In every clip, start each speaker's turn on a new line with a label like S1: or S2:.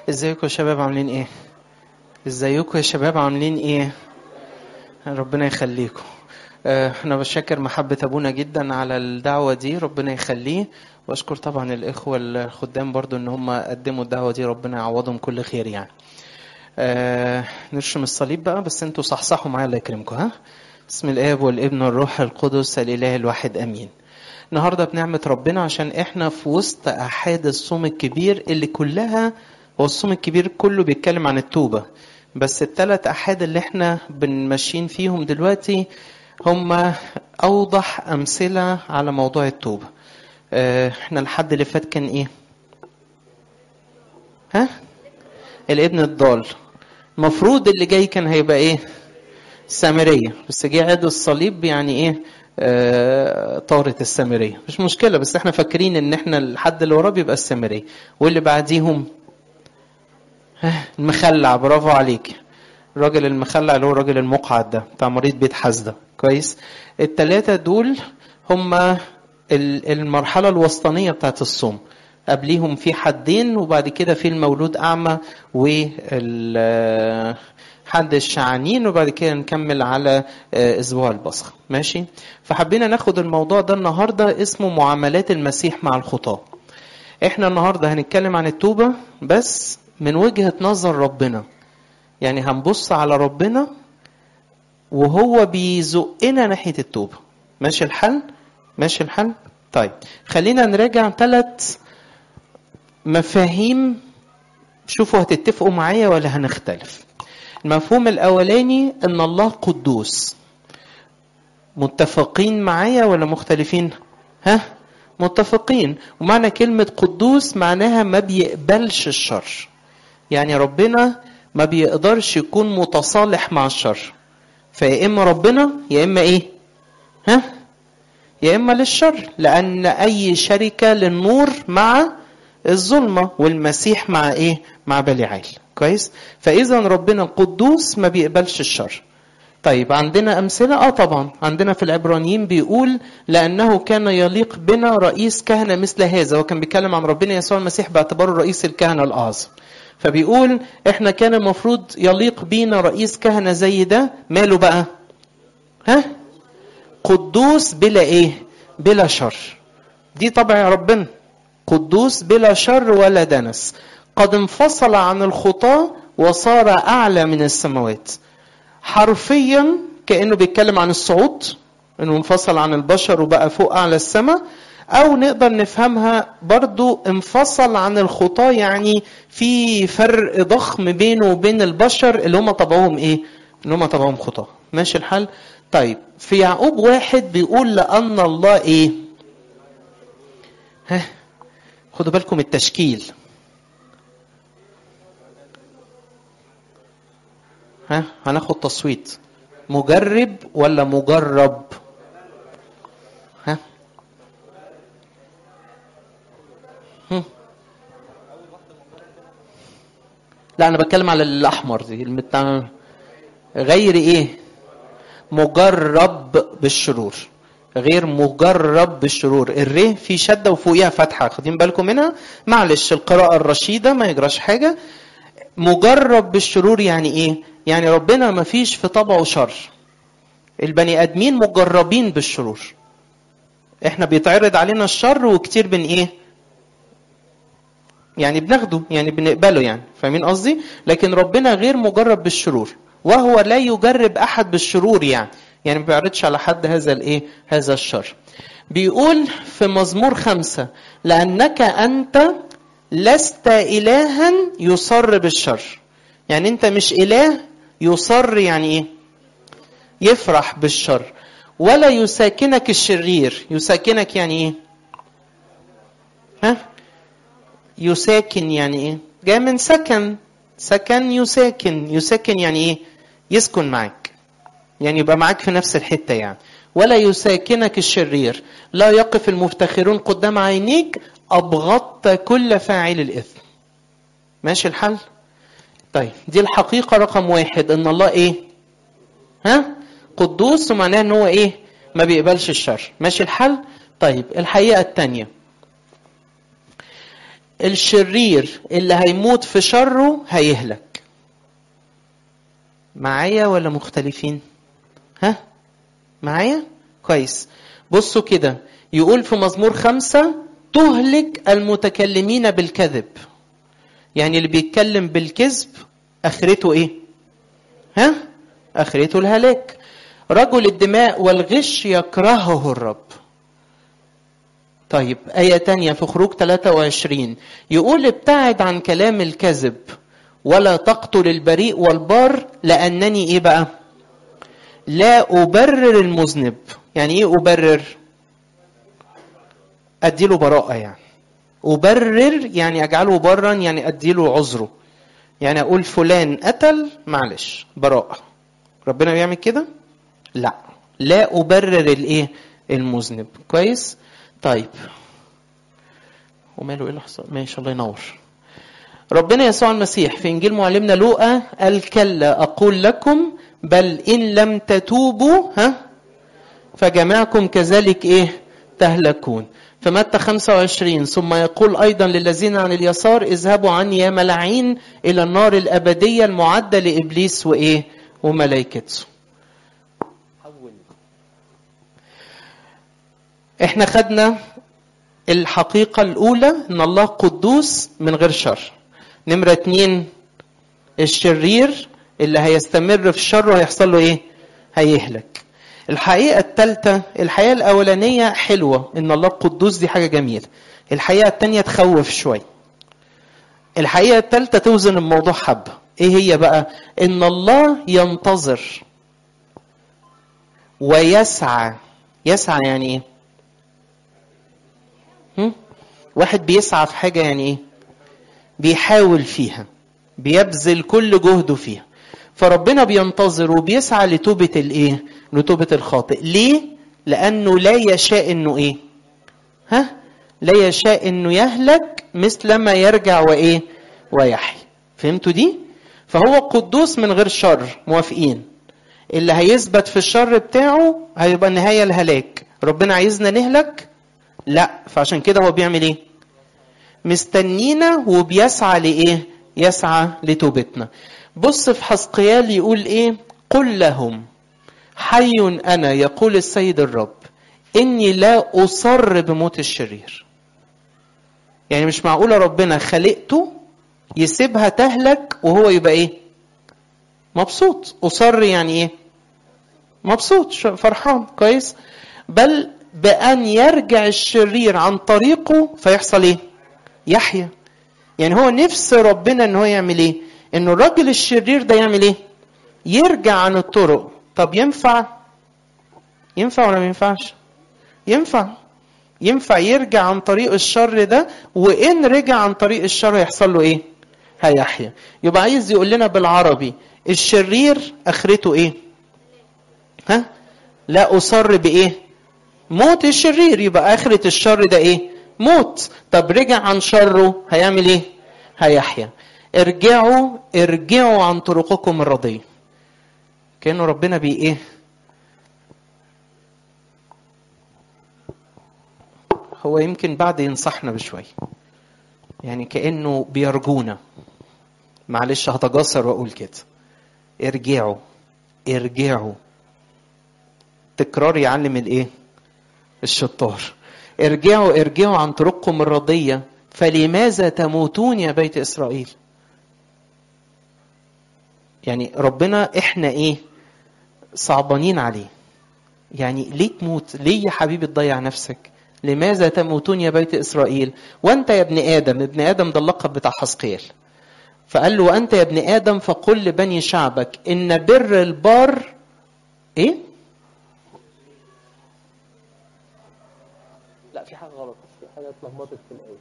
S1: ازيكم يا شباب عاملين ايه ازيكم يا شباب عاملين ايه ربنا يخليكم آه، انا بشكر محبة ابونا جدا على الدعوة دي ربنا يخليه واشكر طبعا الاخوة الخدام برضو ان هم قدموا الدعوة دي ربنا يعوضهم كل خير يعني آه، نرشم الصليب بقى بس انتوا صحصحوا معايا الله يكرمكم ها بسم الاب والابن والروح القدس الاله الواحد امين النهارده بنعمة ربنا عشان احنا في وسط احاد الصوم الكبير اللي كلها هو الصوم الكبير كله بيتكلم عن التوبة بس الثلاث احاد اللي احنا بنمشين فيهم دلوقتي هم اوضح امثلة على موضوع التوبة اه، احنا الحد اللي فات كان ايه ها الابن الضال المفروض اللي جاي كان هيبقى ايه السامرية بس جه عيد الصليب يعني ايه آه طارت السامرية مش مشكلة بس احنا فاكرين ان احنا الحد اللي وراه بيبقى السامرية واللي بعديهم ها، المخلع برافو عليك الراجل المخلع اللي هو الراجل المقعد ده بتاع مريض بيت حسده كويس التلاتة دول هم ال- المرحلة الوسطانية بتاعت الصوم قبليهم في حدين وبعد كده في المولود أعمى وال حد الشعانين وبعد كده نكمل على آه، اسبوع البصخ ماشي فحبينا ناخد الموضوع ده النهارده اسمه معاملات المسيح مع الخطاه احنا النهارده هنتكلم عن التوبه بس من وجهه نظر ربنا يعني هنبص على ربنا وهو بيزقنا ناحيه التوبه ماشي الحل ماشي الحل طيب خلينا نراجع ثلاث مفاهيم شوفوا هتتفقوا معايا ولا هنختلف المفهوم الاولاني ان الله قدوس متفقين معايا ولا مختلفين ها متفقين ومعنى كلمة قدوس معناها ما بيقبلش الشر يعني ربنا ما بيقدرش يكون متصالح مع الشر فيا إما ربنا يا إما إيه ها يا إما للشر لأن أي شركة للنور مع الظلمة والمسيح مع إيه مع بليعال كويس فإذا ربنا قدوس ما بيقبلش الشر طيب عندنا أمثلة؟ آه طبعا عندنا في العبرانيين بيقول لأنه كان يليق بنا رئيس كهنة مثل هذا وكان بيتكلم عن ربنا يسوع المسيح باعتباره رئيس الكهنة الأعظم فبيقول احنا كان المفروض يليق بينا رئيس كهنة زي ده ماله بقى ها قدوس بلا ايه بلا شر دي طبع ربنا قدوس بلا شر ولا دنس قد انفصل عن الخطاة وصار أعلى من السماوات حرفيا كأنه بيتكلم عن الصعود انه انفصل عن البشر وبقى فوق أعلى السماء أو نقدر نفهمها برضو انفصل عن الخطاة يعني في فرق ضخم بينه وبين البشر اللي هم طبعهم ايه اللي هم طبعهم خطاة ماشي الحال طيب في يعقوب واحد بيقول لأن الله ايه ها خدوا بالكم التشكيل ها هناخد تصويت مجرب ولا مجرب ها هم. لا انا بتكلم على الاحمر دي المتع... غير ايه مجرب بالشرور غير مجرب بالشرور الر في شده وفوقيها فتحه خدين بالكم منها معلش القراءه الرشيده ما يجراش حاجه مجرب بالشرور يعني ايه يعني ربنا ما فيش في طبعه شر البني ادمين مجربين بالشرور احنا بيتعرض علينا الشر وكتير بن ايه يعني بناخده يعني بنقبله يعني فاهمين قصدي لكن ربنا غير مجرب بالشرور وهو لا يجرب احد بالشرور يعني يعني ما بيعرضش على حد هذا الايه هذا الشر بيقول في مزمور خمسة لأنك أنت لست إلها يصر بالشر يعني أنت مش إله يصر يعني إيه يفرح بالشر ولا يساكنك الشرير يساكنك يعني إيه ها يساكن يعني إيه جاي من سكن سكن يساكن يساكن يعني إيه يسكن معك يعني يبقى معاك في نفس الحتة يعني ولا يساكنك الشرير لا يقف المفتخرون قدام عينيك أبغضت كل فاعل الإثم ماشي الحل طيب دي الحقيقة رقم واحد إن الله إيه ها قدوس ومعناه إن هو إيه ما بيقبلش الشر ماشي الحل طيب الحقيقة التانية الشرير اللي هيموت في شره هيهلك معايا ولا مختلفين ها معايا كويس بصوا كده يقول في مزمور خمسة تهلك المتكلمين بالكذب يعني اللي بيتكلم بالكذب اخرته ايه ها اخرته الهلاك رجل الدماء والغش يكرهه الرب طيب آية تانية في خروج 23 يقول ابتعد عن كلام الكذب ولا تقتل البريء والبار لأنني إيه بقى؟ لا أبرر المذنب يعني إيه أبرر؟ أديله براءة يعني أبرر يعني أجعله برا يعني أديله عذره يعني أقول فلان قتل معلش براءة ربنا بيعمل كده؟ لا لا أبرر الإيه؟ المذنب كويس؟ طيب وماله ايه اللي حصل ماشي الله ينور ربنا يسوع المسيح في انجيل معلمنا لوقا قال كلا اقول لكم بل ان لم تتوبوا ها فجميعكم كذلك ايه تهلكون فمتى 25 ثم يقول ايضا للذين عن اليسار اذهبوا عني يا ملاعين الى النار الابديه المعده لابليس وايه وملائكته احنا خدنا الحقيقة الأولى إن الله قدوس من غير شر. نمرة اتنين الشرير اللي هيستمر في الشر هيحصل له إيه؟ هيهلك. الحقيقة الثالثة الحقيقة الأولانية حلوة إن الله قدوس دي حاجة جميلة. الحقيقة الثانية تخوف شوية. الحقيقة الثالثة توزن الموضوع حبة. إيه هي بقى؟ إن الله ينتظر ويسعى. يسعى يعني إيه؟ واحد بيسعى في حاجة يعني ايه بيحاول فيها بيبذل كل جهده فيها فربنا بينتظر وبيسعى لتوبة الايه لتوبة الخاطئ ليه لانه لا يشاء انه ايه ها لا يشاء انه يهلك مثل ما يرجع وايه ويحيى فهمتوا دي فهو قدوس من غير شر موافقين اللي هيثبت في الشر بتاعه هيبقى النهايه الهلاك ربنا عايزنا نهلك لا فعشان كده هو بيعمل ايه مستنينا وبيسعى لايه يسعى لتوبتنا بص في حسقيال يقول ايه قل لهم حي انا يقول السيد الرب اني لا اصر بموت الشرير يعني مش معقوله ربنا خلقته يسيبها تهلك وهو يبقى ايه مبسوط اصر يعني ايه مبسوط فرحان كويس بل بأن يرجع الشرير عن طريقه فيحصل ايه؟ يحيى. يعني هو نفس ربنا ان هو يعمل ايه؟ انه الراجل الشرير ده يعمل ايه؟ يرجع عن الطرق. طب ينفع؟ ينفع ولا ما ينفعش؟ ينفع. ينفع يرجع عن طريق الشر ده وان رجع عن طريق الشر هيحصل له ايه؟ هيحيى. يبقى عايز يقول لنا بالعربي الشرير اخرته ايه؟ ها؟ لا اصر بايه؟ موت الشرير يبقى آخرة الشر ده إيه؟ موت طب رجع عن شره هيعمل إيه؟ هيحيا ارجعوا ارجعوا عن طرقكم الرضية كأنه ربنا بي إيه؟ هو يمكن بعد ينصحنا بشوية يعني كأنه بيرجونا معلش هتجسر وأقول كده ارجعوا ارجعوا تكرار يعلم الايه الشطار ارجعوا ارجعوا عن طرقكم الرضية فلماذا تموتون يا بيت إسرائيل يعني ربنا احنا ايه صعبانين عليه يعني ليه تموت ليه يا حبيبي تضيع نفسك لماذا تموتون يا بيت إسرائيل وانت يا ابن آدم ابن آدم ده اللقب بتاع حسقيل فقال له وانت يا ابن آدم فقل لبني شعبك إن بر البار ايه لا في حاجه غلط في حاجه اتلخبطت في الايه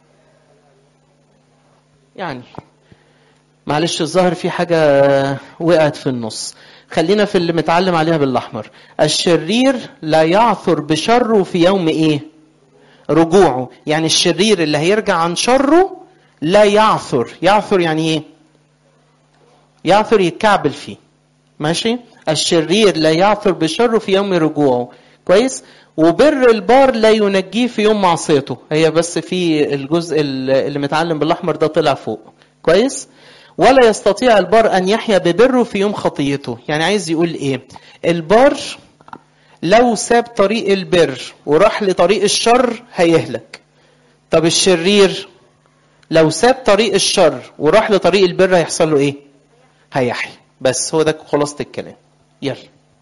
S1: يعني معلش الظاهر في حاجه وقعت في النص خلينا في اللي متعلم عليها بالاحمر الشرير لا يعثر بشره في يوم ايه رجوعه يعني الشرير اللي هيرجع عن شره لا يعثر يعثر يعني ايه يعثر يتكعبل فيه ماشي الشرير لا يعثر بشره في يوم رجوعه كويس وبر البار لا ينجيه في يوم معصيته هي بس في الجزء اللي متعلم بالاحمر ده طلع فوق كويس ولا يستطيع البار ان يحيا ببره في يوم خطيته يعني عايز يقول ايه البار لو ساب طريق البر وراح لطريق الشر هيهلك طب الشرير لو ساب طريق الشر وراح لطريق البر هيحصل له ايه هيحيا بس هو ده خلاصة الكلام يلا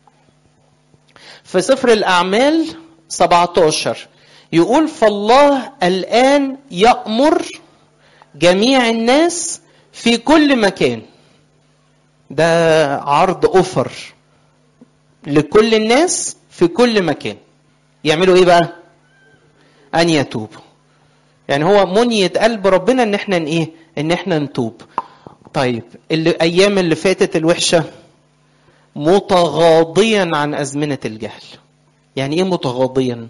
S1: في سفر الأعمال 17 يقول فالله الآن يأمر جميع الناس في كل مكان ده عرض أوفر لكل الناس في كل مكان يعملوا ايه بقى ان يتوبوا يعني هو منية قلب ربنا ان احنا ايه ان احنا نتوب طيب الايام اللي فاتت الوحشه متغاضيا عن ازمنه الجهل يعني ايه متغاضيا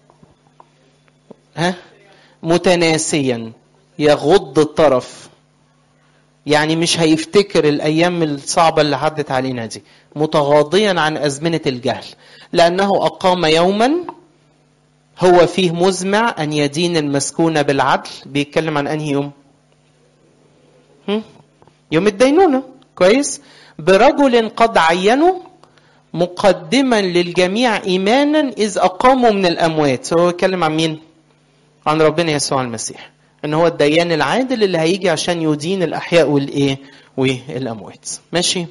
S1: ها متناسيا يغض الطرف يعني مش هيفتكر الايام الصعبه اللي عدت علينا دي متغاضيا عن ازمنه الجهل لانه اقام يوما هو فيه مزمع ان يدين المسكون بالعدل بيتكلم عن انهي يوم هم؟ يوم الدينونه كويس برجل قد عينه مقدما للجميع ايمانا اذ اقاموا من الاموات هو يتكلم عن مين عن ربنا يسوع المسيح ان هو الديان العادل اللي هيجي عشان يدين الاحياء والايه والاموات ماشي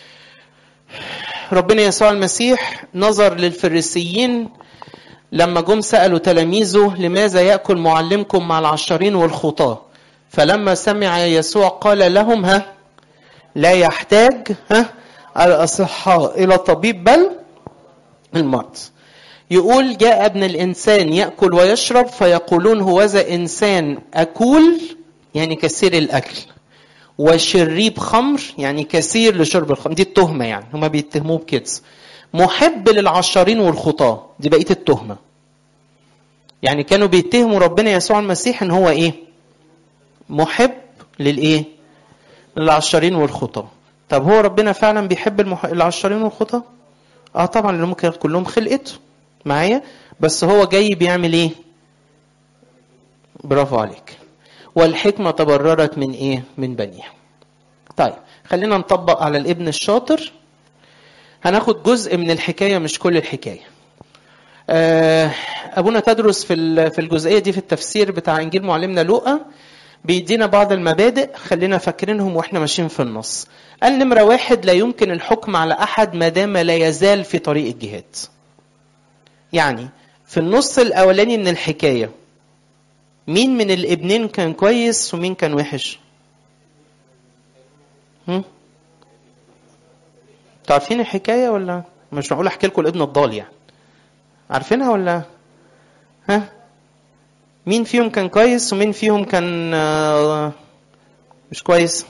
S1: ربنا يسوع المسيح نظر للفريسيين لما جم سالوا تلاميذه لماذا ياكل معلمكم مع العشرين والخطاه فلما سمع يسوع قال لهم ها لا يحتاج ها الاصحاء الى طبيب بل المرض يقول جاء ابن الانسان ياكل ويشرب فيقولون هوذا انسان اكول يعني كثير الاكل وشريب خمر يعني كثير لشرب الخمر دي التهمه يعني هما بيتهموه بكده محب للعشارين والخطاه دي بقيه التهمه يعني كانوا بيتهموا ربنا يسوع المسيح ان هو ايه محب للايه للعشارين والخطاه طب هو ربنا فعلا بيحب المح... العشارين والخطاه اه طبعا لان ممكن كلهم خلقته معايا بس هو جاي بيعمل ايه برافو عليك والحكمة تبررت من ايه من بنيها طيب خلينا نطبق على الابن الشاطر هناخد جزء من الحكاية مش كل الحكاية أبونا تدرس في في الجزئية دي في التفسير بتاع إنجيل معلمنا لوقا بيدينا بعض المبادئ خلينا فاكرينهم واحنا ماشيين في النص قال نمرة واحد لا يمكن الحكم على أحد ما دام لا يزال في طريق الجهاد يعني في النص الاولاني من الحكايه مين من الابنين كان كويس ومين كان وحش هم؟ عارفين الحكايه ولا مش معقول احكي لكم الابن الضال يعني عارفينها ولا ها مين فيهم كان كويس ومين فيهم كان مش كويس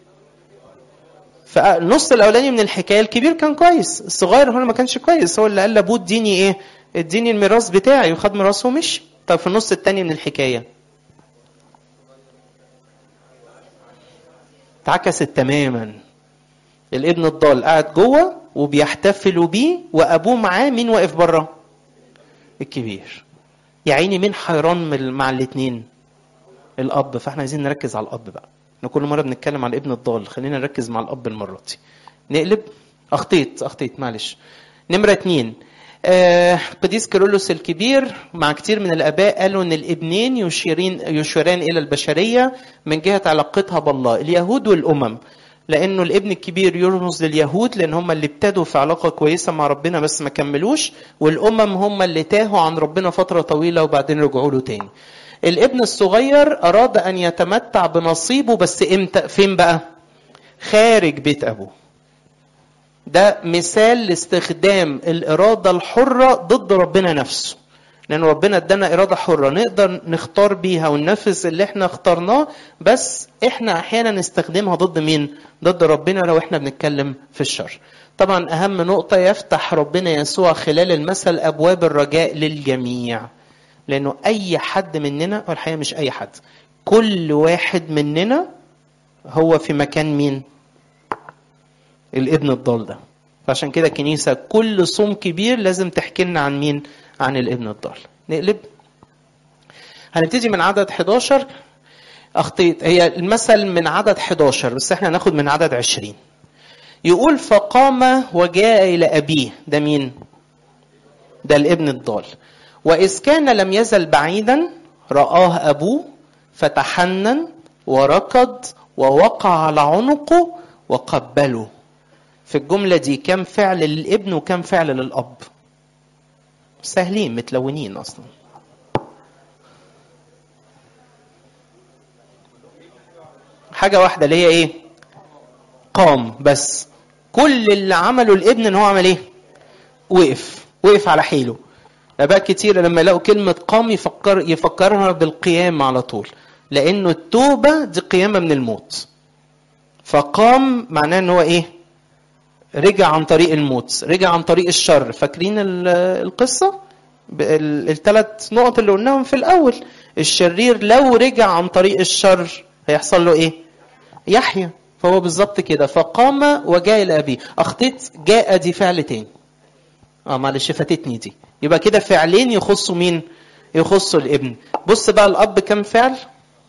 S1: فالنص الاولاني من الحكايه الكبير كان كويس الصغير هو ما كانش كويس هو اللي قال لابوه اديني ايه اديني الميراث بتاعي وخد ميراثه ومشي طب في النص التاني من الحكايه اتعكست تماما الابن الضال قاعد جوه وبيحتفلوا بيه وابوه معاه مين واقف بره الكبير يا عيني مين حيران مع الاثنين الاب فاحنا عايزين نركز على الاب بقى احنا كل مره بنتكلم على الابن الضال خلينا نركز مع الاب المره دي نقلب اخطيت اخطيت معلش نمره اتنين آه قديس كيرلس الكبير مع كتير من الاباء قالوا ان الابنين يشيرين يشيران الى البشريه من جهه علاقتها بالله اليهود والامم لانه الابن الكبير يرمز لليهود لان هم اللي ابتدوا في علاقه كويسه مع ربنا بس ما كملوش والامم هم اللي تاهوا عن ربنا فتره طويله وبعدين رجعوا له تاني الابن الصغير اراد ان يتمتع بنصيبه بس امتى فين بقى خارج بيت ابوه ده مثال لاستخدام الإرادة الحرة ضد ربنا نفسه لأن ربنا ادانا إرادة حرة نقدر نختار بيها وننفذ اللي احنا اخترناه بس احنا أحيانا نستخدمها ضد مين؟ ضد ربنا لو احنا بنتكلم في الشر. طبعا أهم نقطة يفتح ربنا يسوع خلال المثل أبواب الرجاء للجميع. لأنه أي حد مننا والحقيقة مش أي حد كل واحد مننا هو في مكان مين؟ الابن الضال ده فعشان كده الكنيسة كل صوم كبير لازم تحكي لنا عن مين عن الابن الضال نقلب هنبتدي من عدد 11 اخطيت هي المثل من عدد 11 بس احنا هناخد من عدد 20 يقول فقام وجاء الى ابيه ده مين ده الابن الضال واذ كان لم يزل بعيدا رآه ابوه فتحنن وركض ووقع على عنقه وقبله في الجملة دي كم فعل للابن وكم فعل للأب سهلين متلونين أصلا حاجة واحدة اللي هي إيه قام بس كل اللي عمله الابن إن هو عمل إيه وقف وقف على حيله آباء كتير لما يلاقوا كلمة قام يفكر يفكرها بالقيام على طول لأنه التوبة دي قيامة من الموت فقام معناه إن هو إيه رجع عن طريق الموت رجع عن طريق الشر فاكرين القصة الثلاث نقط اللي قلناهم في الأول الشرير لو رجع عن طريق الشر هيحصل له إيه يحيى فهو بالظبط كده فقام وجاء إلى أبيه أخطيت جاء دي فعل تاني اه معلش فاتتني دي يبقى كده فعلين يخصوا مين يخصوا الابن بص بقى الأب كم فعل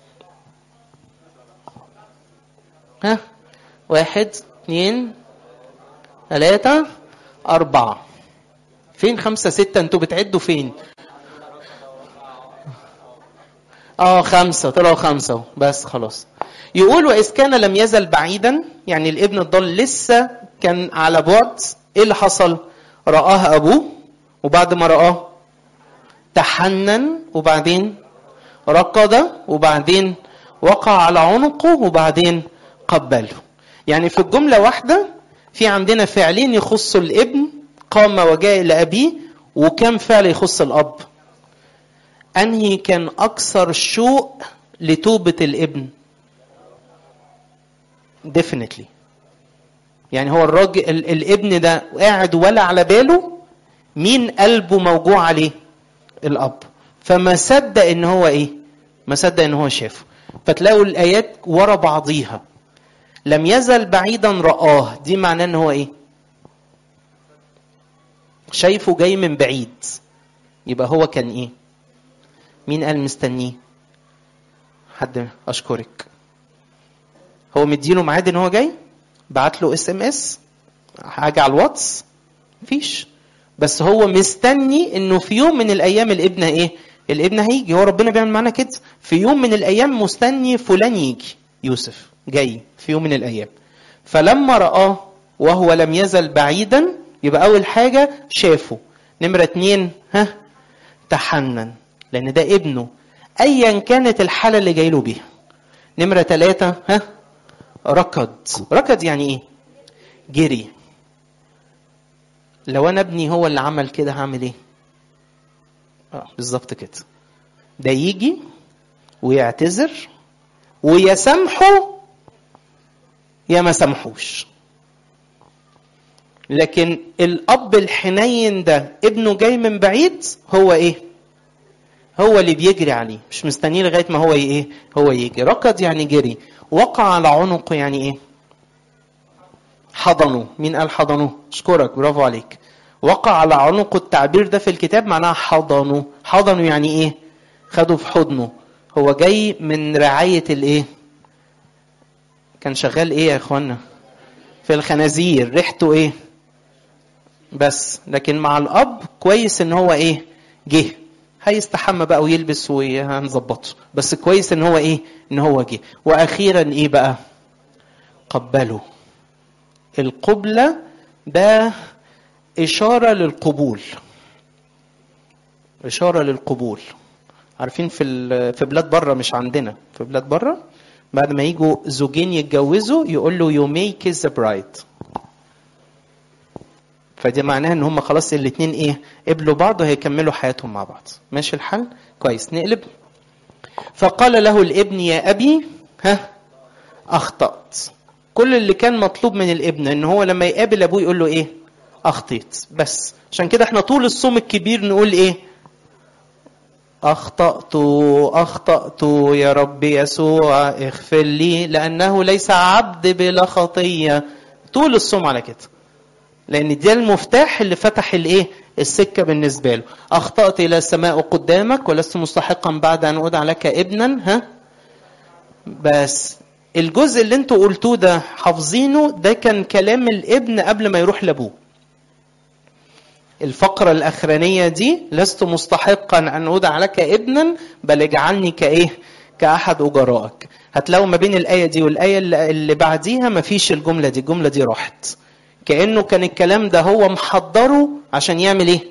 S1: ها واحد اثنين ثلاثة أربعة فين خمسة ستة انتوا بتعدوا فين اه خمسة طلعوا خمسة بس خلاص يقول وإذ كان لم يزل بعيدا يعني الابن الضال لسه كان على بعد ايه اللي حصل رآه أبوه وبعد ما رآه تحنن وبعدين ركض وبعدين وقع على عنقه وبعدين قبله يعني في الجملة واحدة في عندنا فعلين يخصوا الابن قام وجاء إلى أبيه وكم فعل يخص الأب أنهي كان أكثر شوق لتوبة الابن definitely يعني هو الراجل الابن ده قاعد ولا على باله مين قلبه موجوع عليه الاب فما صدق ان هو ايه ما صدق ان هو شافه فتلاقوا الايات ورا بعضيها لم يزل بعيدا رآه دي معناه ان هو ايه شايفه جاي من بعيد يبقى هو كان ايه مين قال مستنيه حد اشكرك هو مديله ميعاد ان هو جاي بعت له اس ام اس حاجه على الواتس مفيش بس هو مستني انه في يوم من الايام الابن ايه الابن هيجي هو ربنا بيعمل معانا كده في يوم من الايام مستني فلان يجي يوسف جاي في يوم من الايام فلما رآه وهو لم يزل بعيدا يبقى اول حاجه شافه نمره اتنين ها تحنن لان ده ابنه ايا كانت الحاله اللي جاي له بيها نمره ثلاثه ها ركض ركض يعني ايه جري لو انا ابني هو اللي عمل كده هعمل ايه اه بالظبط كده ده يجي ويعتذر ويسامحه يا ما سامحوش لكن الاب الحنين ده ابنه جاي من بعيد هو ايه هو اللي بيجري عليه مش مستنيه لغايه ما هو ايه هو يجي ركض يعني جري وقع على عنقه يعني ايه حضنه مين قال حضنه اشكرك برافو عليك وقع على عنقه التعبير ده في الكتاب معناها حضنه حضنه يعني ايه خده في حضنه هو جاي من رعاية الايه كان شغال ايه يا اخوانا في الخنازير ريحته ايه بس لكن مع الاب كويس ان هو ايه جه هيستحمى بقى ويلبس وهنظبطه بس كويس ان هو ايه ان هو جه واخيرا ايه بقى قبله القبلة ده إشارة للقبول إشارة للقبول عارفين في في بلاد بره مش عندنا في بلاد بره بعد ما يجوا زوجين يتجوزوا يقول له يو مي كيس ذا برايد فدي معناها ان هم خلاص الاثنين ايه قبلوا بعض وهيكملوا حياتهم مع بعض ماشي الحل كويس نقلب فقال له الابن يا ابي ها اخطات كل اللي كان مطلوب من الابن ان هو لما يقابل ابوه يقول له ايه اخطيت بس عشان كده احنا طول الصوم الكبير نقول ايه اخطات اخطات يا رب يسوع اغفر لي لانه ليس عبد بلا خطيه طول الصوم على كده لان ده المفتاح اللي فتح الايه السكة بالنسبة له أخطأت إلى السماء قدامك ولست مستحقا بعد أن أدعى لك ابنا ها بس الجزء اللي انتوا قلتوه ده حافظينه ده كان كلام الابن قبل ما يروح لابوه الفقرة الأخرانية دي لست مستحقا أن أدعى لك ابنا بل اجعلني كإيه كأحد أجرائك هتلاقوا ما بين الآية دي والآية اللي بعديها ما فيش الجملة دي الجملة دي راحت كأنه كان الكلام ده هو محضره عشان يعمل إيه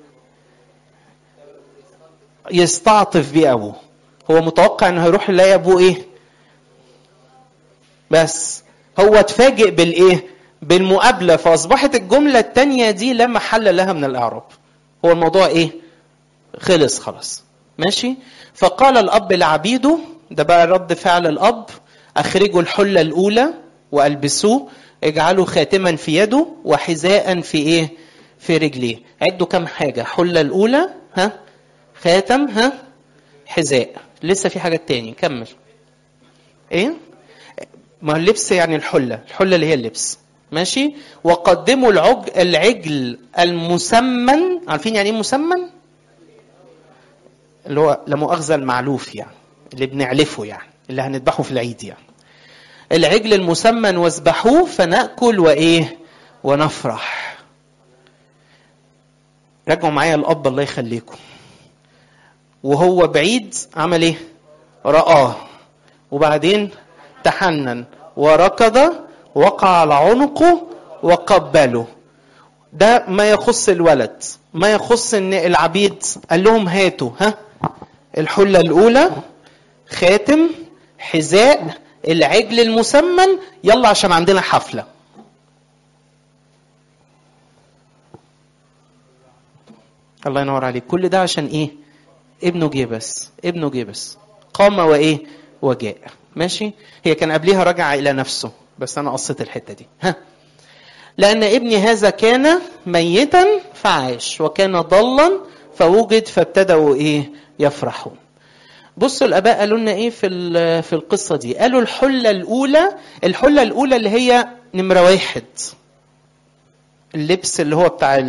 S1: يستعطف بيه أبوه هو متوقع انه هيروح يلاقي ابوه ايه بس هو اتفاجئ بالايه بالمقابله فاصبحت الجمله الثانيه دي لا محل لها من الاعراب هو الموضوع ايه خلص خلاص ماشي فقال الاب لعبيده ده بقى رد فعل الاب اخرجوا الحله الاولى والبسوه اجعلوا خاتما في يده وحذاء في ايه في رجليه عدوا كم حاجه حله الاولى ها خاتم ها حذاء لسه في حاجات تاني كمل ايه ما اللبس يعني الحله الحله اللي هي اللبس ماشي وقدموا العج... العجل المسمن عارفين يعني ايه مسمن اللي هو لا مؤاخذه المعلوف يعني اللي بنعلفه يعني اللي هنذبحه في العيد يعني العجل المسمن واذبحوه فناكل وايه ونفرح راجعوا معايا الاب الله يخليكم وهو بعيد عمل ايه رآه وبعدين تحنن وركض وقع على عنقه وقبله ده ما يخص الولد ما يخص ان العبيد قال لهم هاتوا ها الحلة الأولى خاتم حذاء العجل المسمن يلا عشان عندنا حفلة الله ينور عليك كل ده عشان ايه ابنه جه بس ابنه جه بس قام وايه وجاء ماشي هي كان قبلها رجع الى نفسه بس انا قصيت الحته دي ها لان ابني هذا كان ميتا فعاش وكان ضلا فوجد فابتدأوا ايه يفرحون بصوا الاباء قالوا لنا ايه في في القصه دي قالوا الحله الاولى الحله الاولى اللي هي نمره واحد اللبس اللي هو بتاع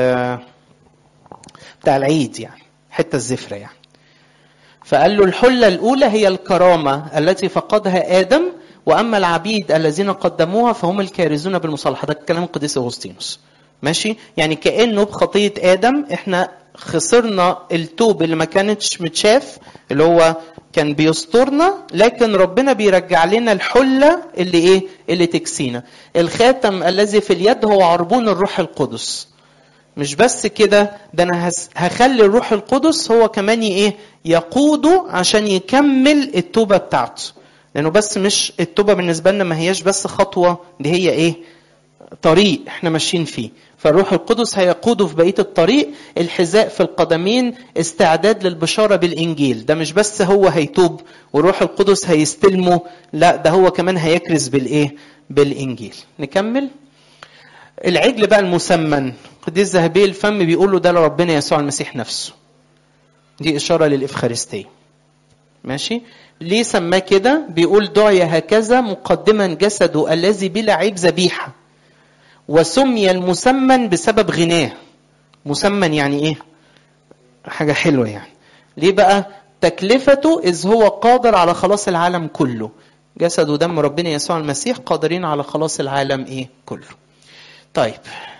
S1: بتاع العيد يعني حته الزفره يعني فقال له الحله الاولى هي الكرامه التي فقدها ادم واما العبيد الذين قدموها فهم الكارزون بالمصالحه ده كلام القديس اغسطينوس ماشي يعني كانه بخطيه ادم احنا خسرنا التوب اللي ما كانتش متشاف اللي هو كان بيسترنا لكن ربنا بيرجع لنا الحله اللي ايه اللي تكسينا الخاتم الذي في اليد هو عربون الروح القدس مش بس كده ده انا هخلي الروح القدس هو كمان ايه يقوده عشان يكمل التوبه بتاعته لانه بس مش التوبه بالنسبه لنا ما هياش بس خطوه دي هي ايه طريق احنا ماشيين فيه فالروح القدس هيقوده في بقيه الطريق الحذاء في القدمين استعداد للبشاره بالانجيل ده مش بس هو هيتوب والروح القدس هيستلمه لا ده هو كمان هيكرز بالايه بالانجيل نكمل العجل بقى المسمن قديس ذهبي الفم بيقول له ده لربنا يسوع المسيح نفسه دي اشاره للافخارستيه ماشي ليه سماه كده بيقول دعي هكذا مقدما جسده الذي بلا عيب ذبيحه وسمي المسمن بسبب غناه مسمن يعني ايه حاجه حلوه يعني ليه بقى تكلفته اذ هو قادر على خلاص العالم كله جسد ودم ربنا يسوع المسيح قادرين على خلاص العالم ايه كله طيب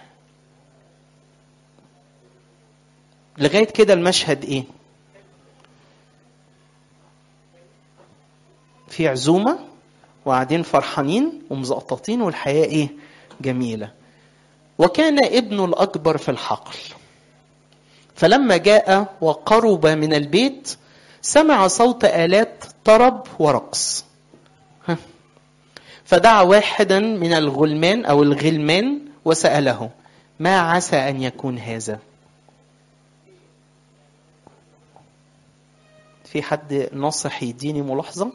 S1: لغايه كده المشهد ايه في عزومه وقاعدين فرحانين ومزقططين والحياه ايه جميله وكان ابنه الاكبر في الحقل فلما جاء وقرب من البيت سمع صوت الات طرب ورقص فدعا واحدا من الغلمان او الغلمان وساله ما عسى ان يكون هذا في حد ناصح يديني ملاحظه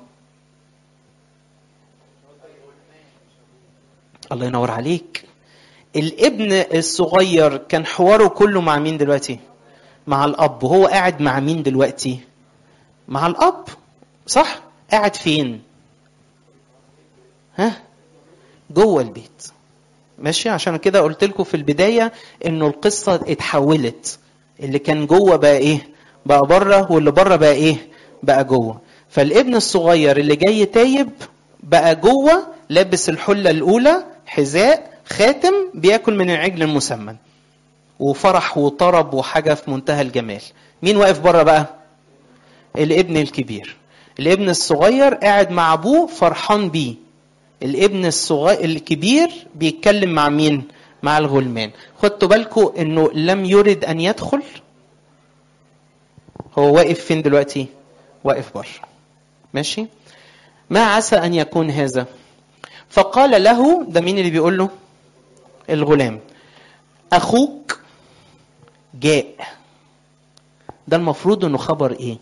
S1: الله ينور عليك الابن الصغير كان حواره كله مع مين دلوقتي مع الاب وهو قاعد مع مين دلوقتي مع الاب صح قاعد فين ها جوه البيت ماشي عشان كده قلت لكم في البدايه انه القصه اتحولت اللي كان جوه بقى ايه بقى بره واللي بره بقى ايه بقى جوه فالابن الصغير اللي جاي تايب بقى جوه لابس الحله الاولى حذاء خاتم بياكل من العجل المسمن وفرح وطرب وحاجه في منتهى الجمال مين واقف بره بقى الابن الكبير الابن الصغير قاعد مع ابوه فرحان بيه الابن الصغير الكبير بيتكلم مع مين مع الغلمان خدتوا بالكم انه لم يرد ان يدخل هو واقف فين دلوقتي واقف بره ماشي ما عسى ان يكون هذا فقال له ده مين اللي بيقول له الغلام اخوك جاء ده المفروض انه خبر ايه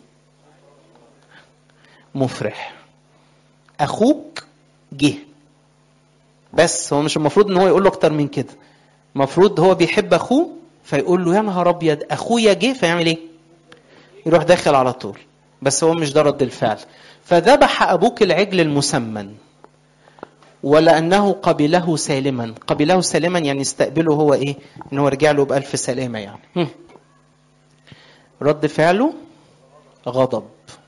S1: مفرح اخوك جه بس هو مش المفروض ان هو يقول له اكتر من كده المفروض هو بيحب اخوه فيقول له يا نهار ابيض اخويا جه فيعمل ايه يروح داخل على طول بس هو مش ده رد الفعل فذبح ابوك العجل المسمن ولانه قبله سالما قبله سالما يعني استقبله هو ايه ان هو رجع له بالف سلامه يعني هم. رد فعله غضب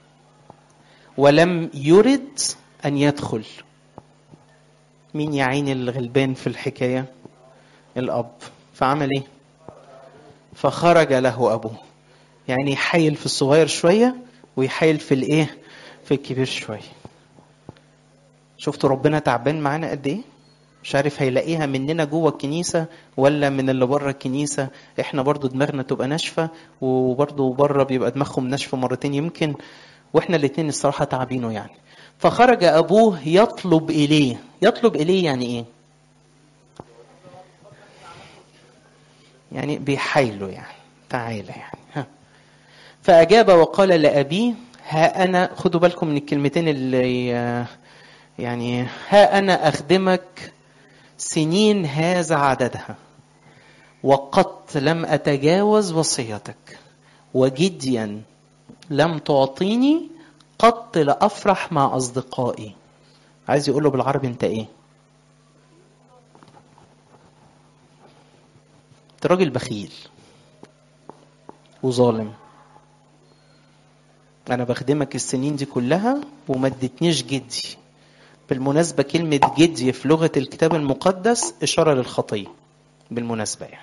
S1: ولم يرد ان يدخل مين يا عيني الغلبان في الحكايه الاب فعمل ايه فخرج له ابوه يعني يحايل في الصغير شويه ويحايل في الايه في الكبير شويه شفتوا ربنا تعبان معانا قد ايه مش عارف هيلاقيها مننا جوه الكنيسة ولا من اللي بره الكنيسة احنا برضو دماغنا تبقى ناشفة وبرضو بره بيبقى دماغهم ناشفة مرتين يمكن واحنا الاتنين الصراحة تعبينه يعني فخرج ابوه يطلب اليه يطلب اليه يعني ايه يعني بيحايله يعني تعالى يعني ها. فأجاب وقال لأبيه ها أنا خدوا بالكم من الكلمتين اللي يعني ها أنا أخدمك سنين هذا عددها وقد لم أتجاوز وصيتك وجديا لم تعطيني قط لأفرح مع أصدقائي عايز يقوله بالعربي أنت إيه أنت راجل بخيل وظالم أنا بخدمك السنين دي كلها وما اديتنيش جدي بالمناسبة كلمة جدي في لغة الكتاب المقدس إشارة للخطية بالمناسبة يعني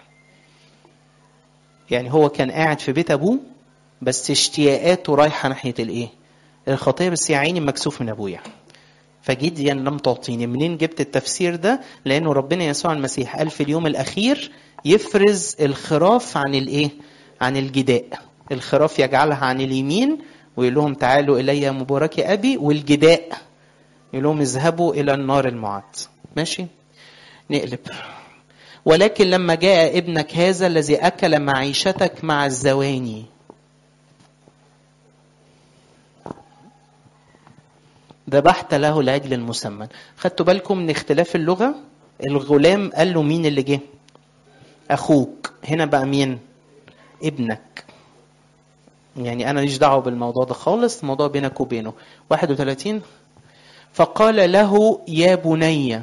S1: يعني هو كان قاعد في بيت أبوه بس اشتياقاته رايحة ناحية الإيه؟ الخطية بس يا عيني مكسوف من أبويا فجديا لم تعطيني منين جبت التفسير ده لأنه ربنا يسوع المسيح قال في اليوم الأخير يفرز الخراف عن الإيه؟ عن الجداء الخراف يجعلها عن اليمين ويقول لهم تعالوا إلي مبارك أبي والجداء يقول لهم اذهبوا إلى النار المعد ماشي نقلب ولكن لما جاء ابنك هذا الذي أكل معيشتك مع الزواني ذبحت له العجل المسمن خدتوا بالكم من اختلاف اللغة الغلام قال له مين اللي جه أخوك هنا بقى مين ابنك يعني أنا ليش دعوة بالموضوع ده خالص الموضوع بينك وبينه 31 فقال له يا بني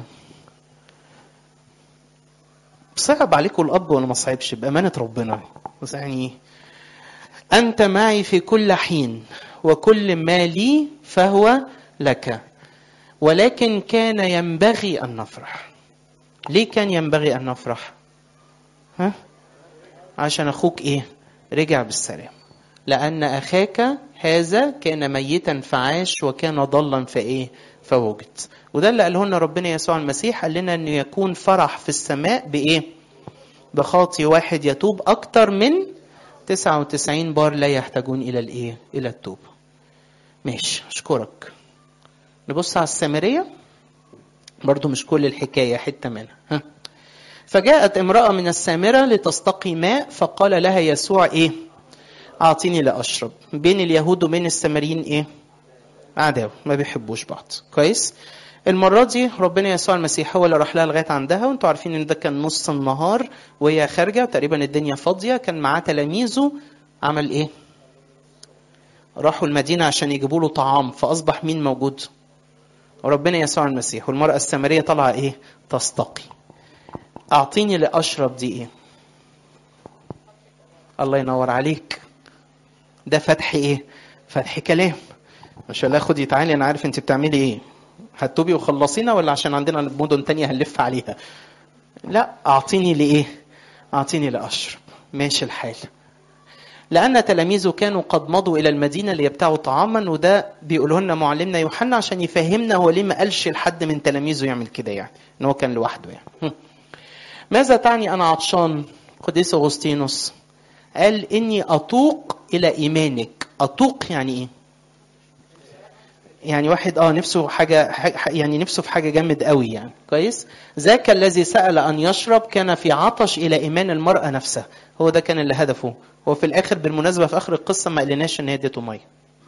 S1: صعب عليكم الأب ولا ما صعبش بأمانة ربنا بس يعني أنت معي في كل حين وكل ما لي فهو لك ولكن كان ينبغي أن نفرح ليه كان ينبغي أن نفرح ها؟ عشان أخوك إيه رجع بالسلام لأن أخاك هذا كان ميتا فعاش وكان ضلا فإيه فوجد وده اللي قاله لنا ربنا يسوع المسيح قال لنا أنه يكون فرح في السماء بإيه بخاطي واحد يتوب أكتر من 99 بار لا يحتاجون إلى الإيه إلى التوبة ماشي أشكرك نبص على السامرية برضو مش كل الحكاية حتة منها ها. فجاءت امرأة من السامرة لتستقي ماء فقال لها يسوع إيه أعطيني لأشرب بين اليهود وبين السامريين إيه عداوة ما بيحبوش بعض كويس المرة دي ربنا يسوع المسيح هو اللي راح لها لغاية عندها وانتوا عارفين ان ده كان نص النهار وهي خارجة تقريبا الدنيا فاضية كان معاه تلاميذه عمل ايه؟ راحوا المدينة عشان يجيبوا له طعام فأصبح مين موجود؟ ربنا يسوع المسيح والمرأة السامرية طالعة ايه؟ تستقي اعطيني لاشرب دي ايه الله ينور عليك ده فتح ايه فتح كلام مش الله خدي تعالي انا عارف انت بتعملي ايه هتوبي وخلصينا ولا عشان عندنا مدن تانية هنلف عليها لا اعطيني لايه اعطيني لاشرب ماشي الحال لأن تلاميذه كانوا قد مضوا إلى المدينة ليبتاعوا طعاما وده بيقوله لنا معلمنا يوحنا عشان يفهمنا هو ليه ما قالش لحد من تلاميذه يعمل كده يعني إن هو كان لوحده يعني ماذا تعني أنا عطشان قديس أغسطينوس قال إني أتوق إلى إيمانك أتوق يعني إيه يعني واحد اه نفسه حاجه يعني نفسه في حاجه جامد قوي يعني كويس ذاك الذي سال ان يشرب كان في عطش الى ايمان المراه نفسها هو ده كان اللي هدفه هو في الاخر بالمناسبه في اخر القصه ما قالناش ان هي اديته ميه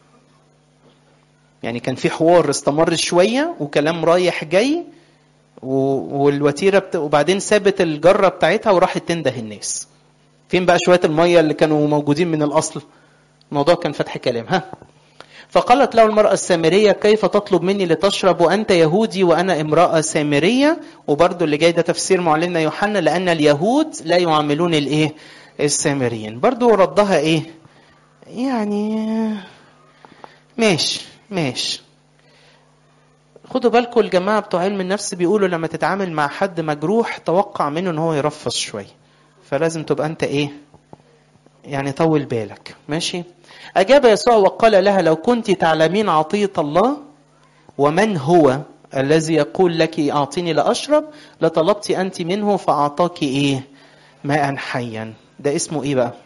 S1: يعني كان في حوار استمر شويه وكلام رايح جاي والوتيره بت... وبعدين سابت الجره بتاعتها وراحت تنده الناس فين بقى شويه الميه اللي كانوا موجودين من الاصل الموضوع كان فتح كلام ها فقالت له المرأة السامرية كيف تطلب مني لتشرب وأنت يهودي وأنا امرأة سامرية وبرضو اللي جاي ده تفسير معلمنا يوحنا لأن اليهود لا يعاملون الإيه السامريين برضو ردها إيه يعني ماشي ماشي خدوا بالكم الجماعة بتوع علم النفس بيقولوا لما تتعامل مع حد مجروح توقع منه ان هو يرفص شوية فلازم تبقى انت ايه يعني طول بالك ماشي أجاب يسوع وقال لها لو كنت تعلمين عطية الله ومن هو الذي يقول لك أعطيني لأشرب لطلبت أنت منه فأعطاك إيه ماء حيا ده اسمه إيه بقى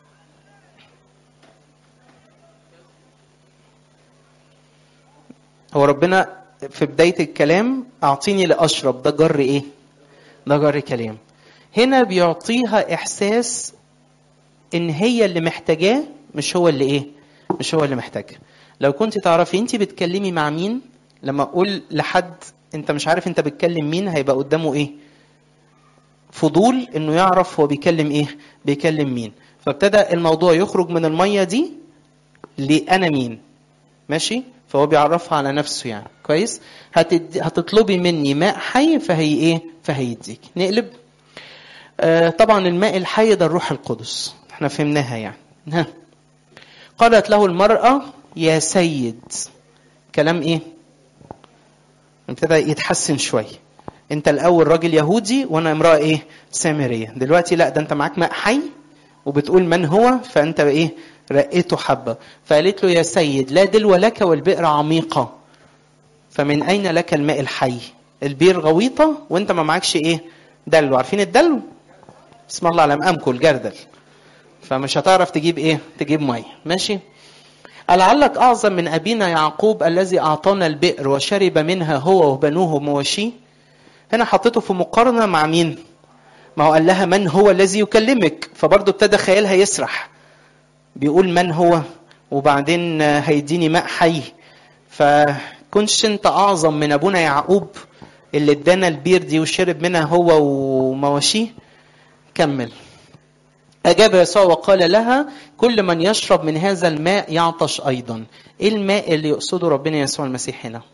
S1: هو ربنا في بداية الكلام أعطيني لأشرب ده جر إيه ده جر كلام هنا بيعطيها إحساس إن هي اللي محتاجاه مش هو اللي ايه مش هو اللي محتاجها لو كنت تعرفي انت بتكلمي مع مين لما اقول لحد انت مش عارف انت بتكلم مين هيبقى قدامه ايه فضول انه يعرف هو بيكلم ايه بيكلم مين فابتدى الموضوع يخرج من الميه دي لانا مين ماشي فهو بيعرفها على نفسه يعني كويس هتد... هتطلبي مني ماء حي فهي ايه فهيديك نقلب آه طبعا الماء الحي ده الروح القدس احنا فهمناها يعني ها قالت له المرأة يا سيد كلام ايه ابتدى يتحسن شوية انت الاول راجل يهودي وانا امرأة ايه سامرية دلوقتي لا ده انت معاك ماء حي وبتقول من هو فانت ايه رقيته حبة فقالت له يا سيد لا دلو لك والبئر عميقة فمن اين لك الماء الحي البير غويطة وانت ما معكش ايه دلو عارفين الدلو اسم الله على مقامكم الجردل فمش هتعرف تجيب ايه تجيب ميه ماشي ألعلك أعظم من أبينا يعقوب الذي أعطانا البئر وشرب منها هو وبنوه مواشيه هنا حطيته في مقارنة مع مين ما هو قال لها من هو الذي يكلمك فبرضه ابتدى خيالها يسرح بيقول من هو وبعدين هيديني ماء حي فكنتش انت أعظم من أبونا يعقوب اللي ادانا البير دي وشرب منها هو ومواشيه كمل أجاب يسوع وقال لها كل من يشرب من هذا الماء يعطش أيضا إيه الماء اللي يقصده ربنا يسوع المسيح هنا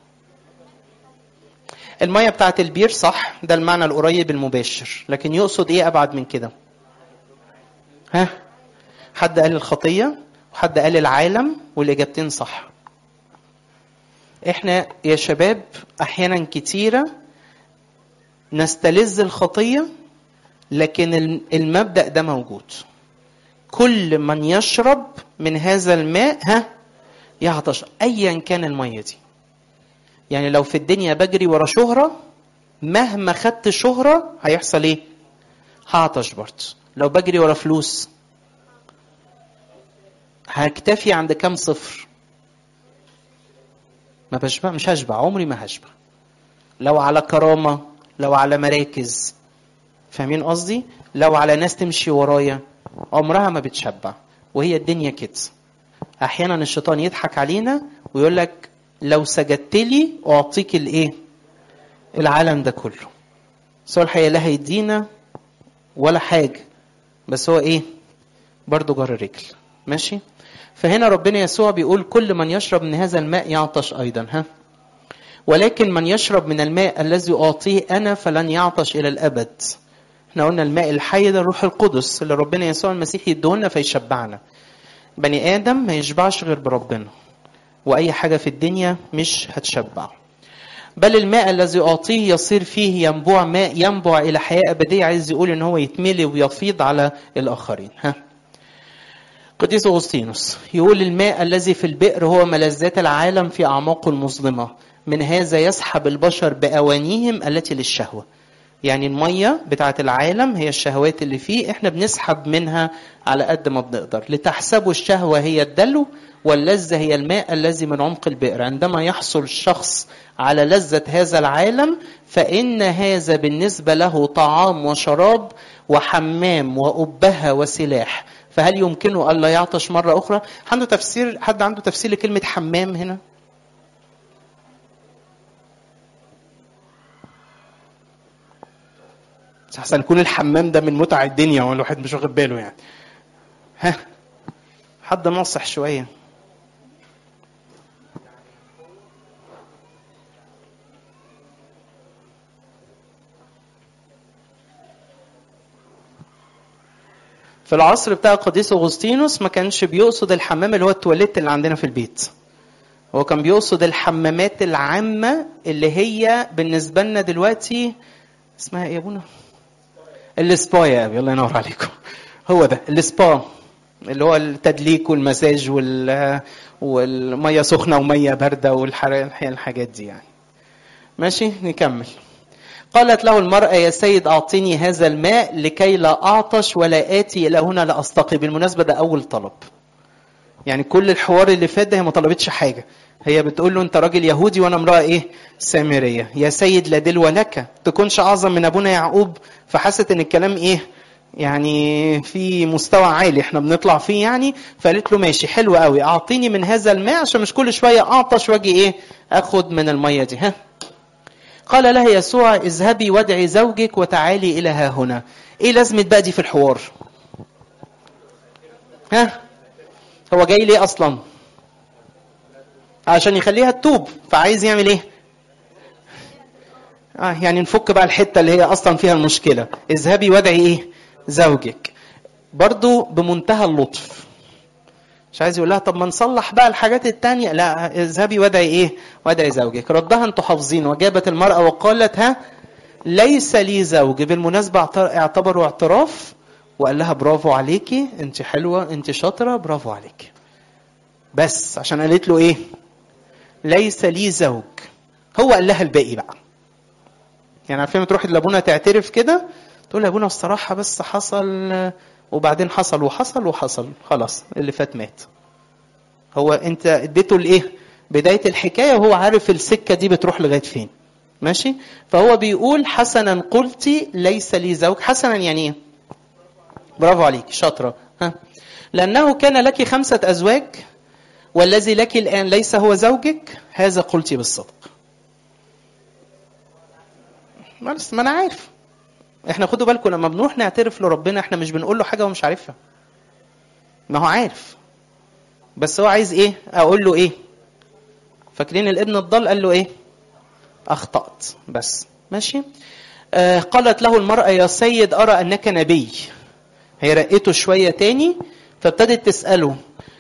S1: المية بتاعت البير صح ده المعنى القريب المباشر لكن يقصد إيه أبعد من كده ها حد قال الخطية وحد قال العالم والإجابتين صح احنا يا شباب احيانا كتيره نستلذ الخطيه لكن المبدا ده موجود كل من يشرب من هذا الماء ها يعطش ايا كان الميه دي يعني لو في الدنيا بجري ورا شهره مهما خدت شهره هيحصل ايه هعطش برضه لو بجري ورا فلوس هكتفي عند كام صفر ما بشبع مش هشبع عمري ما هشبع لو على كرامه لو على مراكز فاهمين قصدي لو على ناس تمشي ورايا عمرها ما بتشبع وهي الدنيا كده احيانا الشيطان يضحك علينا ويقول لك لو سجدت لي اعطيك الايه العالم ده كله بس هو الحقيقه لا هيدينا ولا حاجه بس هو ايه برضه جر رجل ماشي فهنا ربنا يسوع بيقول كل من يشرب من هذا الماء يعطش ايضا ها ولكن من يشرب من الماء الذي اعطيه انا فلن يعطش الى الابد احنا قلنا الماء الحي ده الروح القدس اللي ربنا يسوع المسيح يديهولنا فيشبعنا بني ادم ما يشبعش غير بربنا واي حاجه في الدنيا مش هتشبع بل الماء الذي اعطيه يصير فيه ينبوع ماء ينبع الى حياه ابديه عايز يقول ان هو يتملي ويفيض على الاخرين ها قديس اغسطينوس يقول الماء الذي في البئر هو ملذات العالم في اعماقه المظلمه من هذا يسحب البشر باوانيهم التي للشهوه يعني الميه بتاعه العالم هي الشهوات اللي فيه احنا بنسحب منها على قد ما بنقدر لتحسبوا الشهوه هي الدلو واللذه هي الماء الذي من عمق البئر عندما يحصل الشخص على لذه هذا العالم فان هذا بالنسبه له طعام وشراب وحمام وابهه وسلاح فهل يمكنه الا يعطش مره اخرى عنده تفسير حد عنده تفسير لكلمه حمام هنا احسن يكون الحمام ده من متع الدنيا والواحد مش واخد باله يعني ها حد ناصح شويه في العصر بتاع القديس اغسطينوس ما كانش بيقصد الحمام اللي هو التواليت اللي عندنا في البيت هو كان بيقصد الحمامات العامة اللي هي بالنسبة لنا دلوقتي اسمها ايه يا ابونا؟ السبا يا ابي الله ينور عليكم هو ده السبا اللي هو التدليك والمساج وال والميه سخنه وميه بارده والحاجات دي يعني ماشي نكمل قالت له المرأة يا سيد أعطني هذا الماء لكي لا أعطش ولا آتي إلى هنا لأستقي بالمناسبة ده أول طلب يعني كل الحوار اللي فات ده هي ما طلبتش حاجة هي بتقول له أنت راجل يهودي وأنا امرأة إيه سامرية يا سيد لا دلو لك تكونش أعظم من أبونا يعقوب فحست إن الكلام إيه يعني في مستوى عالي احنا بنطلع فيه يعني فقالت له ماشي حلو قوي اعطيني من هذا الماء عشان مش كل شويه اعطش واجي ايه اخد من الميه دي ها قال لها يسوع اذهبي وادعي زوجك وتعالي الى ها هنا ايه لازمه بقى دي في الحوار ها هو جاي ليه اصلا عشان يخليها تتوب فعايز يعمل ايه آه يعني نفك بقى الحته اللي هي اصلا فيها المشكله اذهبي وادعي ايه زوجك برضو بمنتهى اللطف مش عايز يقول لها طب ما نصلح بقى الحاجات التانية لا اذهبي وادعي ايه وادعي زوجك ردها انتوا حافظين وجابت المرأة وقالت ها ليس لي زوج بالمناسبة اعتبروا اعتراف وقال لها برافو عليكي انت حلوة انت شاطرة برافو عليكي بس عشان قالت له ايه ليس لي زوج هو قال لها الباقي بقى يعني عارفين تروح لابونا تعترف كده تقول يا ابونا الصراحة بس حصل وبعدين حصل وحصل وحصل خلاص اللي فات مات هو انت اديته الايه بداية الحكاية وهو عارف السكة دي بتروح لغاية فين ماشي فهو بيقول حسنا قلتي ليس لي زوج حسنا يعني ايه برافو عليك شاطرة ها لأنه كان لك خمسة أزواج والذي لك الآن ليس هو زوجك هذا قلتي بالصدق بس ما أنا عارف احنا خدوا بالكم لما بنروح نعترف لربنا احنا مش بنقول له حاجة هو مش عارفها ما هو عارف بس هو عايز ايه اقول له ايه فاكرين الابن الضال قال له ايه اخطأت بس ماشي آه قالت له المرأة يا سيد أرى أنك نبي هي رقته شوية تاني فابتدت تسأله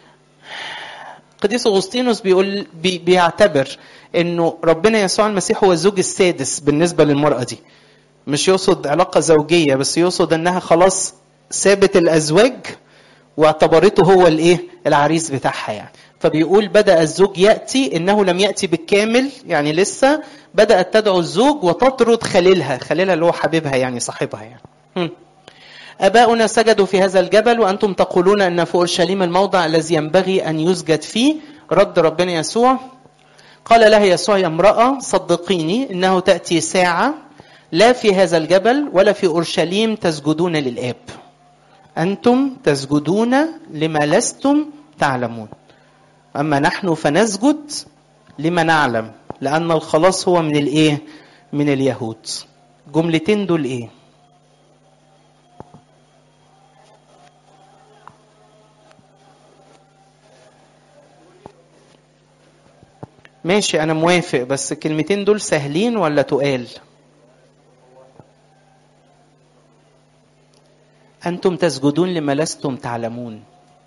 S1: قديس أغسطينوس بيقول بي بيعتبر انه ربنا يسوع المسيح هو الزوج السادس بالنسبة للمرأة دي مش يقصد علاقة زوجية بس يقصد انها خلاص سابت الازواج واعتبرته هو الايه العريس بتاعها يعني فبيقول بدأ الزوج يأتي إنه لم يأتي بالكامل يعني لسه بدأت تدعو الزوج وتطرد خليلها خليلها اللي هو حبيبها يعني صاحبها يعني هم. أباؤنا سجدوا في هذا الجبل وأنتم تقولون أن في أورشليم الموضع الذي ينبغي أن يسجد فيه رد ربنا يسوع قال لها يسوع يا امرأة صدقيني إنه تأتي ساعة لا في هذا الجبل ولا في أورشليم تسجدون للآب أنتم تسجدون لما لستم تعلمون أما نحن فنسجد لما نعلم لأن الخلاص هو من الإيه؟ من اليهود جملتين دول إيه؟ ماشي أنا موافق بس الكلمتين دول سهلين ولا تقال؟ أنتم تسجدون لما لستم تعلمون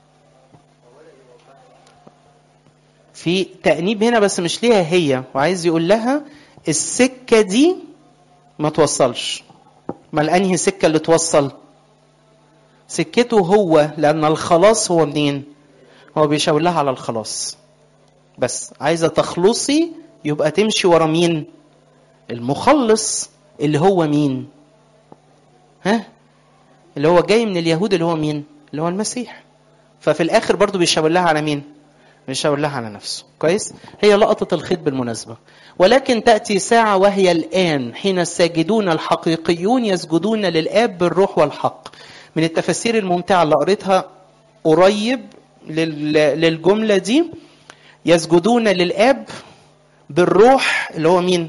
S1: في تأنيب هنا بس مش ليها هي وعايز يقول لها السكة دي ما توصلش ما انهي سكة اللي توصل سكته هو لأن الخلاص هو منين هو بيشاور لها على الخلاص بس عايزة تخلصي يبقى تمشي ورا مين المخلص اللي هو مين ها اللي هو جاي من اليهود اللي هو مين اللي هو المسيح ففي الاخر برضو بيشاور لها على مين بيشاور لها على نفسه كويس هي لقطة الخيط بالمناسبة ولكن تأتي ساعة وهي الآن حين الساجدون الحقيقيون يسجدون للآب بالروح والحق من التفاسير الممتعة اللي قريتها قريب للجملة دي يسجدون للآب بالروح اللي هو مين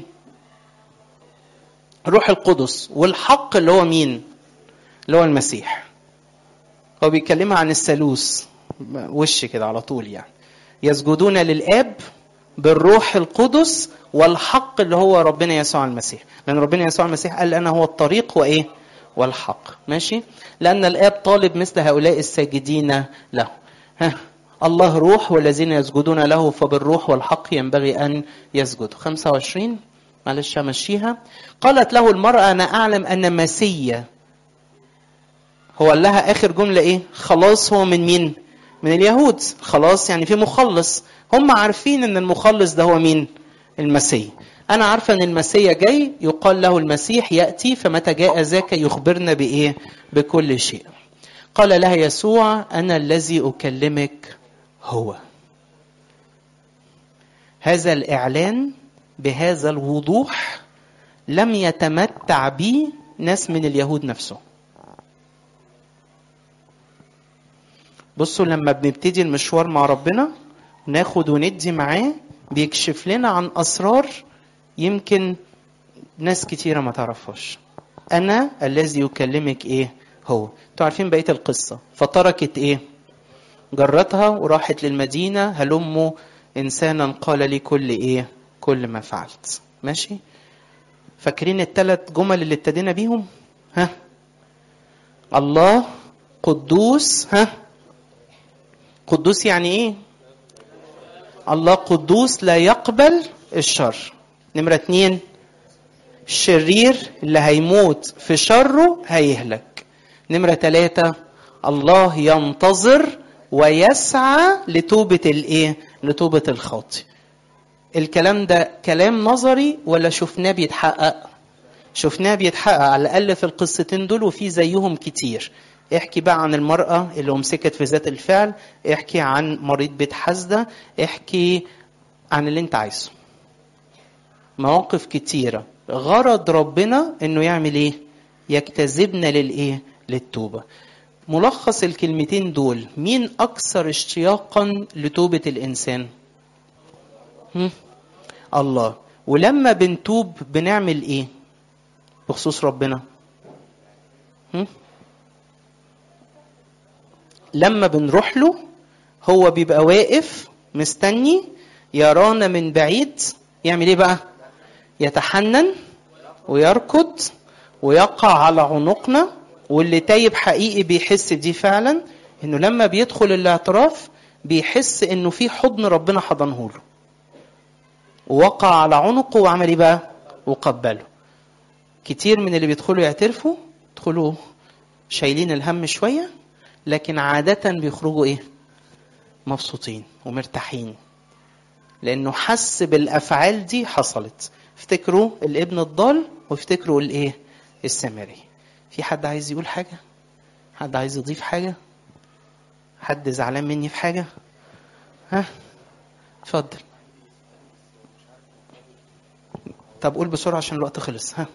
S1: الروح القدس والحق اللي هو مين اللي هو المسيح هو بيكلمها عن الثالوث وش كده على طول يعني يسجدون للآب بالروح القدس والحق اللي هو ربنا يسوع المسيح لأن ربنا يسوع المسيح قال أنا هو الطريق وإيه والحق ماشي لأن الآب طالب مثل هؤلاء الساجدين له ها الله روح والذين يسجدون له فبالروح والحق ينبغي أن يسجدوا 25 معلش همشيها قالت له المرأة أنا أعلم أن مسيا هو قال لها آخر جملة إيه خلاص هو من مين من اليهود خلاص يعني في مخلص هم عارفين ان المخلص ده هو مين المسيح انا عارفه ان المسيح جاي يقال له المسيح ياتي فمتى جاء ذاك يخبرنا بايه بكل شيء قال لها يسوع انا الذي اكلمك هو هذا الاعلان بهذا الوضوح لم يتمتع به ناس من اليهود نفسه بصوا لما بنبتدي المشوار مع ربنا ناخد وندي معاه بيكشف لنا عن اسرار يمكن ناس كتيره ما تعرفهاش انا الذي يكلمك ايه هو انتوا عارفين بقيه القصه فتركت ايه جرتها وراحت للمدينه هلموا انسانا قال لي كل ايه كل ما فعلت ماشي فاكرين الثلاث جمل اللي ابتدينا بيهم ها الله قدوس ها قدوس يعني ايه الله قدوس لا يقبل الشر نمرة اتنين الشرير اللي هيموت في شره هيهلك نمرة تلاتة الله ينتظر ويسعى لتوبة الايه لتوبة الخاطئ الكلام ده كلام نظري ولا شفناه بيتحقق شفناه بيتحقق على الاقل في القصتين دول وفي زيهم كتير احكي بقى عن المرأة اللي أمسكت في ذات الفعل احكي عن مريض بيت حسدة احكي عن اللي انت عايزه مواقف كتيرة غرض ربنا انه يعمل ايه يجتذبنا للايه للتوبة ملخص الكلمتين دول مين اكثر اشتياقا لتوبة الانسان هم؟ الله ولما بنتوب بنعمل ايه بخصوص ربنا هم؟ لما بنروح له هو بيبقى واقف مستني يرانا من بعيد يعمل ايه بقى يتحنن ويركض ويقع على عنقنا واللي تايب حقيقي بيحس دي فعلا انه لما بيدخل الاعتراف بيحس انه في حضن ربنا حضنه له ووقع على عنقه وعمل ايه بقى وقبله كتير من اللي بيدخلوا يعترفوا يدخلوا شايلين الهم شويه لكن عادة بيخرجوا ايه؟ مبسوطين ومرتاحين لانه حس بالافعال دي حصلت افتكروا الابن الضال وافتكروا الايه؟ السامري في حد عايز يقول حاجة؟ حد عايز يضيف حاجة؟ حد زعلان مني في حاجة؟ ها؟ اتفضل طب قول بسرعة عشان الوقت خلص ها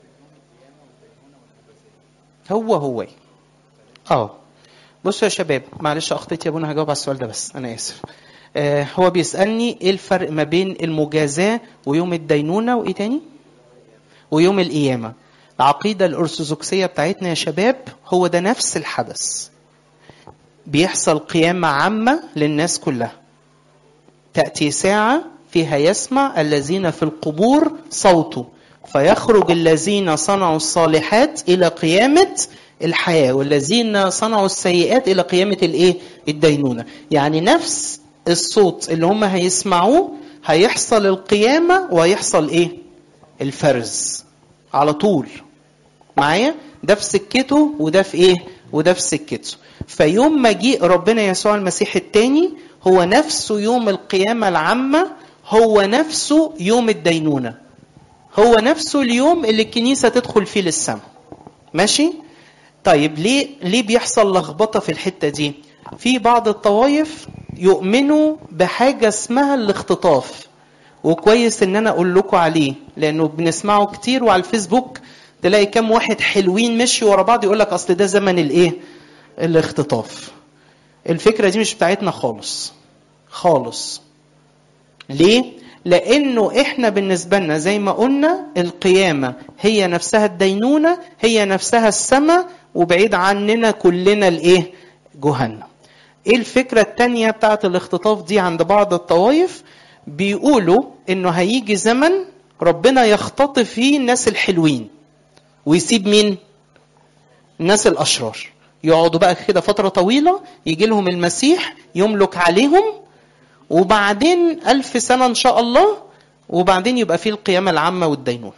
S1: هو هو اه بصوا يا شباب معلش اخطيت يا ابونا هجاوب على السؤال ده بس انا اسف آه هو بيسالني ايه الفرق ما بين المجازاه ويوم الدينونه وايه تاني ويوم القيامه العقيده الارثوذكسيه بتاعتنا يا شباب هو ده نفس الحدث بيحصل قيامه عامه للناس كلها تاتي ساعه فيها يسمع الذين في القبور صوته فيخرج الذين صنعوا الصالحات الى قيامه الحياه والذين صنعوا السيئات الى قيامه الايه الدينونه يعني نفس الصوت اللي هم هيسمعوه هيحصل القيامه وهيحصل ايه الفرز على طول معايا ده في سكته وده في ايه وده في سكته فيوم مجيء ربنا يسوع المسيح التاني هو نفسه يوم القيامة العامة هو نفسه يوم الدينونة هو نفسه اليوم اللي الكنيسة تدخل فيه للسماء ماشي طيب ليه ليه بيحصل لخبطة في الحتة دي في بعض الطوائف يؤمنوا بحاجة اسمها الاختطاف وكويس ان انا اقول لكم عليه لانه بنسمعه كتير وعلى الفيسبوك تلاقي كام واحد حلوين مشي ورا بعض يقول لك اصل ده زمن الايه الاختطاف الفكره دي مش بتاعتنا خالص خالص ليه لانه احنا بالنسبه لنا زي ما قلنا القيامه هي نفسها الدينونه هي نفسها السماء وبعيد عننا كلنا الايه جهنم ايه الفكره التانية بتاعت الاختطاف دي عند بعض الطوائف بيقولوا انه هيجي زمن ربنا يختطف فيه الناس الحلوين ويسيب مين الناس الاشرار يقعدوا بقى كده فتره طويله يجي لهم المسيح يملك عليهم وبعدين ألف سنة إن شاء الله وبعدين يبقى فيه القيامة العامة والدينونة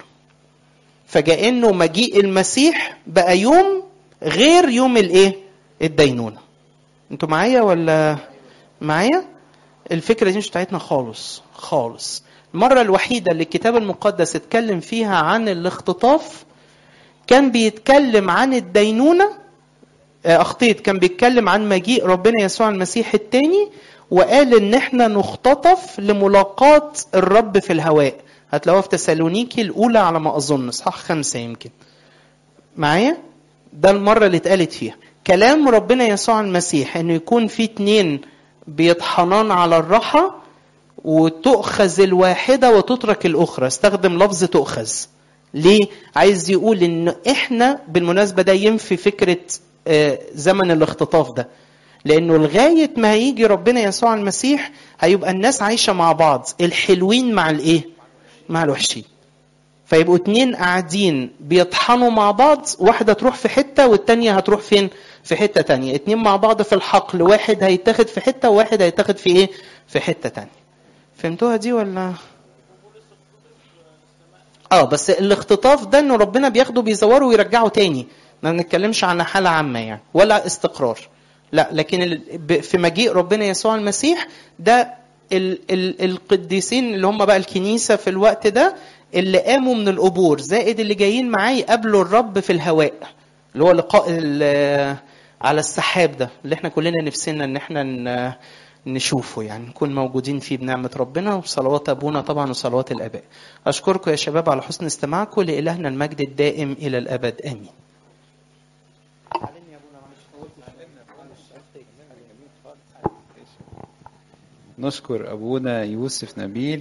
S1: فكأنه مجيء المسيح بقى يوم غير يوم الايه الدينونة انتوا معايا ولا معايا الفكرة دي مش بتاعتنا خالص خالص المرة الوحيدة اللي الكتاب المقدس اتكلم فيها عن الاختطاف كان بيتكلم عن الدينونة أخطيت كان بيتكلم عن مجيء ربنا يسوع المسيح التاني وقال ان احنا نختطف لملاقاة الرب في الهواء هتلاقوها في تسالونيكي الاولى على ما اظن اصحاح خمسة يمكن معايا ده المرة اللي اتقالت فيها كلام ربنا يسوع المسيح انه يكون في اتنين بيطحنان على الرحى وتؤخذ الواحدة وتترك الأخرى استخدم لفظ تؤخذ ليه؟ عايز يقول ان احنا بالمناسبة ده ينفي فكرة زمن الاختطاف ده لانه لغايه ما هيجي ربنا يسوع المسيح هيبقى الناس عايشه مع بعض الحلوين مع الايه مع الوحشين فيبقوا اتنين قاعدين بيطحنوا مع بعض واحدة تروح في حتة والتانية هتروح فين في حتة تانية اتنين مع بعض في الحقل واحد هيتاخد في حتة وواحد هيتاخد في ايه في حتة تانية فهمتوها دي ولا اه بس الاختطاف ده انه ربنا بياخده بيزوره ويرجعه تاني ما بنتكلمش عن حالة عامة يعني ولا استقرار لا لكن في مجيء ربنا يسوع المسيح ده ال ال القديسين اللي هم بقى الكنيسة في الوقت ده اللي قاموا من القبور زائد اللي جايين معاه يقابلوا الرب في الهواء اللي هو لقاء على السحاب ده اللي احنا كلنا نفسنا ان احنا نشوفه يعني نكون موجودين فيه بنعمة ربنا وصلوات أبونا طبعا وصلوات الآباء أشكركم يا شباب على حسن استماعكم لإلهنا المجد الدائم إلى الأبد آمين
S2: نشكر أبونا يوسف نبيل